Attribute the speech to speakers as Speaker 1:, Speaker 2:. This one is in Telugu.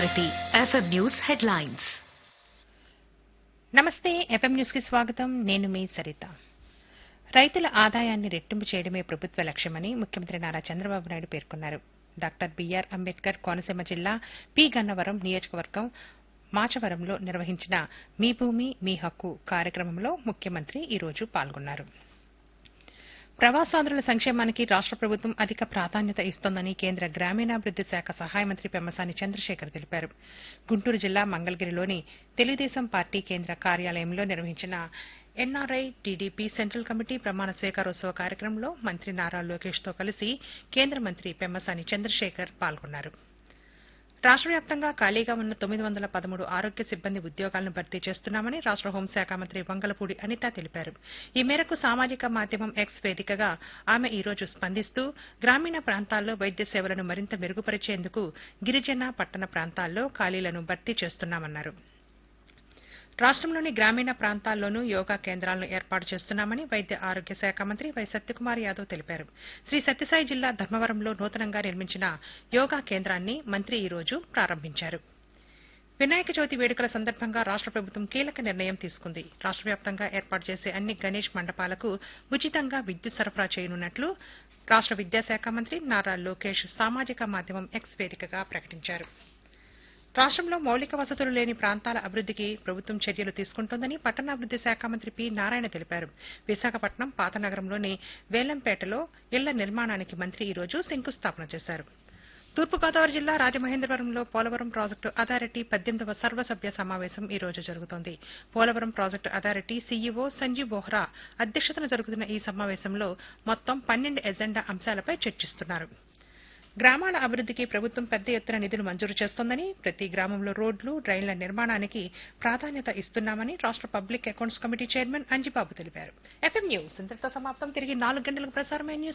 Speaker 1: భారతి ఎఫ్ఎం న్యూస్ హెడ్లైన్స్
Speaker 2: నమస్తే ఎఫ్ఎం న్యూస్ కి స్వాగతం నేను మీ సరిత రైతుల ఆదాయాన్ని రెట్టింపు చేయడమే ప్రభుత్వ లక్ష్యమని ముఖ్యమంత్రి నారా చంద్రబాబు నాయుడు పేర్కొన్నారు డాక్టర్ బీఆర్ అంబేద్కర్ కోనసీమ జిల్లా పి గన్నవరం నియోజకవర్గం మాచవరంలో నిర్వహించిన మీ భూమి మీ హక్కు కార్యక్రమంలో ముఖ్యమంత్రి ఈరోజు పాల్గొన్నారు ప్రవాసాంధ్రుల సంక్షేమానికి రాష్ట ప్రభుత్వం అధిక ప్రాధాన్యత ఇస్తోందని కేంద్ర గ్రామీణాభివృద్ది శాఖ సహాయ మంత్రి పెమ్మసాని చంద్రశేఖర్ తెలిపారు గుంటూరు జిల్లా మంగళగిరిలోని తెలుగుదేశం పార్టీ కేంద్ర కార్యాలయంలో నిర్వహించిన ఎన్ఆర్ఐ టీడీపీ సెంట్రల్ కమిటీ ప్రమాణ స్వీకారోత్సవ కార్యక్రమంలో మంత్రి నారా లోకేష్తో కలిసి కేంద్ర మంత్రి పెమ్మసాని చంద్రశేఖర్ పాల్గొన్నారు రాష్ట వ్యాప్తంగా ఖాళీగా ఉన్న తొమ్మిది వందల పదమూడు ఆరోగ్య సిబ్బంది ఉద్యోగాలను భర్తీ చేస్తున్నామని రాష్ట హోంశాఖ మంత్రి వంగలపూడి అనిత తెలిపారు ఈ మేరకు సామాజిక మాధ్యమం ఎక్స్ వేదికగా ఆమె ఈ రోజు స్పందిస్తూ గ్రామీణ ప్రాంతాల్లో వైద్య సేవలను మరింత మెరుగుపరిచేందుకు గిరిజన పట్టణ ప్రాంతాల్లో ఖాళీలను భర్తీ చేస్తున్నామన్నారు రాష్టంలోని గ్రామీణ ప్రాంతాల్లోనూ యోగా కేంద్రాలను ఏర్పాటు చేస్తున్నామని వైద్య ఆరోగ్య శాఖ మంత్రి వై సత్యకుమార్ యాదవ్ తెలిపారు శ్రీ సత్యసాయి జిల్లా ధర్మవరంలో నూతనంగా నిర్మించిన యోగా కేంద్రాన్ని మంత్రి ఈ రోజు ప్రారంభించారు వినాయక చవితి వేడుకల సందర్భంగా రాష్ట ప్రభుత్వం కీలక నిర్ణయం తీసుకుంది రాష్ట వ్యాప్తంగా ఏర్పాటు చేసే అన్ని గణేష్ మండపాలకు ఉచితంగా విద్యుత్ సరఫరా చేయనున్నట్లు రాష్ట విద్యాశాఖ మంత్రి నారా లోకేష్ సామాజిక మాధ్యమం ఎక్స్ వేదికగా ప్రకటించారు రాష్ట్రంలో మౌలిక వసతులు లేని ప్రాంతాల అభివృద్దికి ప్రభుత్వం చర్యలు తీసుకుంటోందని పట్టణాభివృద్ది శాఖ మంత్రి పి నారాయణ తెలిపారు విశాఖపట్నం పాతనగరంలోని వేలంపేటలో ఇళ్ల నిర్మాణానికి మంత్రి ఈ రోజు శంకుస్థాపన చేశారు తూర్పుగోదావరి జిల్లా రాజమహేంద్రవరంలో పోలవరం ప్రాజెక్టు అథారిటీ పద్దెనిమిదవ సర్వసభ్య సమావేశం ఈ రోజు జరుగుతోంది Polavaram project authority CEO Sanjeev Bohra అధ్యక్షతన జరుగుతున్న ఈ సమావేశంలో మొత్తం పన్నెండు ఎజెండా అంశాలపై చర్చిస్తున్నారు గ్రామాల అభివృద్దికి ప్రభుత్వం పెద్ద ఎత్తున నిధులు మంజూరు చేస్తోందని ప్రతి గ్రామంలో రోడ్లు డ్రైన్ల నిర్మాణానికి ప్రాధాన్యత ఇస్తున్నామని రాష్ట public accounts committee chairman Anjibabu తెలిపారు ఎఫ్ఎం న్యూస్ ఇంతటితో సమాప్తం తిరిగి నాలుగు గంటలకు ప్రసారమైన న్యూస్